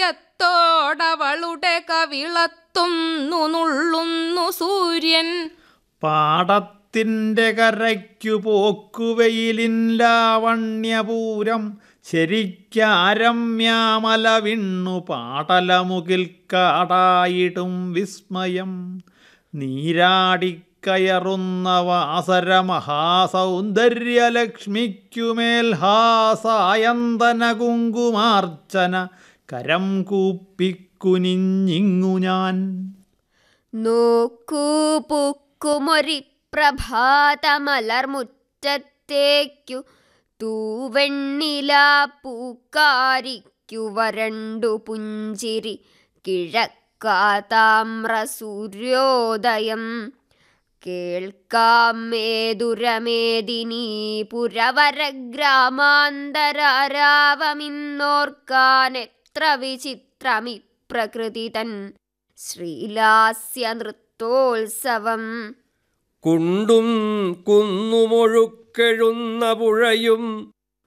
സൗന്ദര്യത്തോടവളുടെ കവിളത്തുന്നു നുള്ളുന്നു സൂര്യൻ പാടത്തിൻ്റെ കരയ്ക്കു പോക്കുവെയിലിൻ ലാവണ്യപൂരം ശരിക്കാരമ്യാമല വിണ്ണു പാടലമുകിൽ കാടായിടും വിസ്മയം നീരാടിക്കയറുന്ന വാസര മഹാസൗന്ദര്യലക്ഷ്മിക്കുമേൽ ഹാസായന്തന കുങ്കുമാർച്ചന കരം കൂപ്പിക്കുനിഞ്ഞിങ്ങു ഞാൻ നോക്കൂ പൂക്കുമൊരി പ്രഭാതമലർമുറ്റത്തേക്കു തൂവെണ്ണില പൂക്കാരിക്കു വരണ്ടു പുഞ്ചിരി കിഴക്കാതാമ്ര സൂര്യോദയം കേൾക്കാം മേതുരമേദിനി പുരവര ഗ്രാമാന്തരാരാവമിന്നോർക്കാൻ എത്ര വിചിത്രമി പ്രകൃതി തൻ ശ്രീലാസ്യ നൃത്തോത്സവം കുണ്ടും കുന്നുമൊഴുക്കെഴുന്ന പുഴയും